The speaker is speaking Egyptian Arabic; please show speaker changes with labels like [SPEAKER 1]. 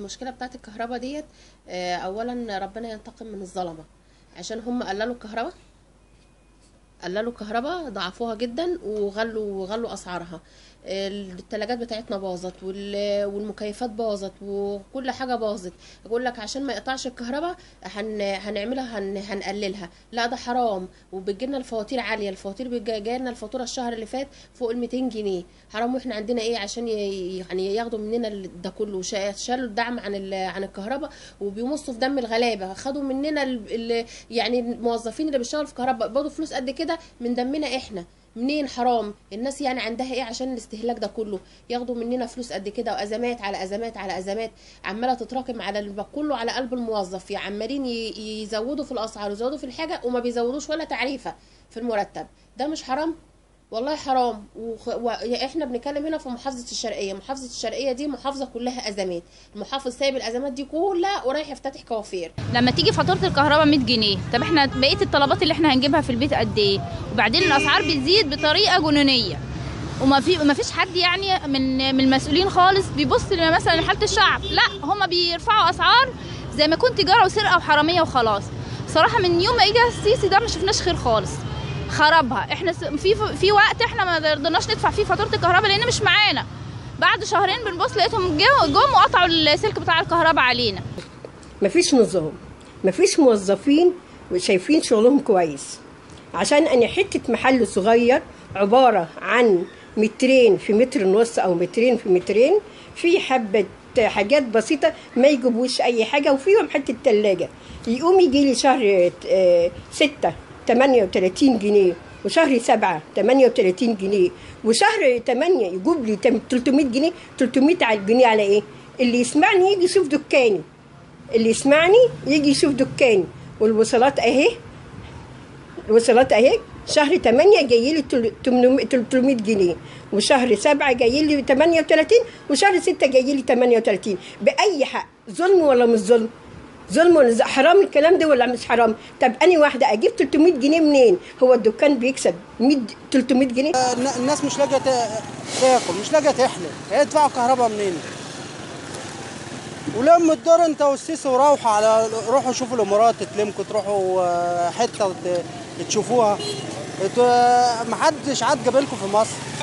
[SPEAKER 1] المشكله بتاعت الكهرباء ديت آه، اولا ربنا ينتقم من الظلمه عشان هم قللوا الكهرباء قللوا الكهرباء ضعفوها جدا وغلوا غلوا اسعارها الثلاجات بتاعتنا باظت وال- والمكيفات باظت وكل حاجه باظت يقول لك عشان ما يقطعش الكهرباء هن هنعملها هن هنقللها لا ده حرام وبتجيلنا الفواتير عاليه الفواتير بتجي- جايلنا الفاتوره الشهر اللي فات فوق ال 200 جنيه حرام واحنا عندنا ايه عشان ي- يعني ياخدوا مننا ال- ده كله شا- شالوا الدعم عن ال- عن الكهرباء وبيمصوا في دم الغلابه خدوا مننا ال- ال- يعني الموظفين اللي بيشتغلوا في الكهرباء بيقبضوا فلوس قد كده من دمنا احنا منين حرام الناس يعني عندها ايه عشان الاستهلاك ده كله ياخدوا مننا فلوس قد كده وازمات على ازمات على ازمات عماله تتراكم على الب- كله على قلب الموظف يعني عمالين ي- يزودوا في الاسعار ويزودوا في الحاجه وما بيزودوش ولا تعريفه في المرتب ده مش حرام والله حرام وخ... و... احنا بنتكلم هنا في محافظه الشرقيه محافظه الشرقيه دي محافظه كلها ازمات المحافظ سايب الازمات دي كلها ورايح يفتتح كوافير
[SPEAKER 2] لما تيجي فاتوره الكهرباء 100 جنيه طب احنا بقيه الطلبات اللي احنا هنجيبها في البيت قد ايه وبعدين الاسعار بتزيد بطريقه جنونيه وما في ما فيش حد يعني من من المسؤولين خالص بيبص مثلا لحاله الشعب لا هم بيرفعوا اسعار زي ما كنت تجاره وسرقه وحراميه وخلاص صراحه من يوم ما اجى السيسي ده ما شفناش خير خالص خربها احنا س- في في وقت احنا ما رضيناش ندفع فيه فاتوره الكهرباء لان مش معانا بعد شهرين بنبص لقيتهم جو- جم وقطعوا السلك بتاع الكهرباء علينا
[SPEAKER 3] مفيش نظام مفيش موظفين شايفين شغلهم كويس عشان انا حته محل صغير عباره عن مترين في متر ونص او مترين في مترين في حبه حاجات بسيطه ما يجيبوش اي حاجه وفيهم حته تلاجة يقوم يجي لي شهر آه، ستة 38 جنيه وشهر سبعة 38 جنيه وشهر 8 يجيب لي تم- 300 جنيه 300 على الجنيه على ايه اللي يسمعني يجي يشوف دكاني اللي يسمعني يجي يشوف دكاني والوصلات اهي الوصلات اهي شهر 8 جاي لي 800 300 جنيه وشهر 7 جاي لي 38 وشهر 6 جاي لي 38 باي حق ظلم ولا مش ظلم ظلم ولا ز- حرام الكلام ده ولا مش حرام طب اني واحده اجيب 300 جنيه منين هو الدكان بيكسب 100 300 جنيه
[SPEAKER 4] الن- الناس مش لاقيه تا- تاكل مش لاقيه تحلم هيدفعوا كهرباء منين ولم الدور انت والسيسي وروحوا على روحوا شوفوا الامارات تتلمكوا تروحوا آه، حته ت- تشوفوها ت- محدش عاد جابلكم في مصر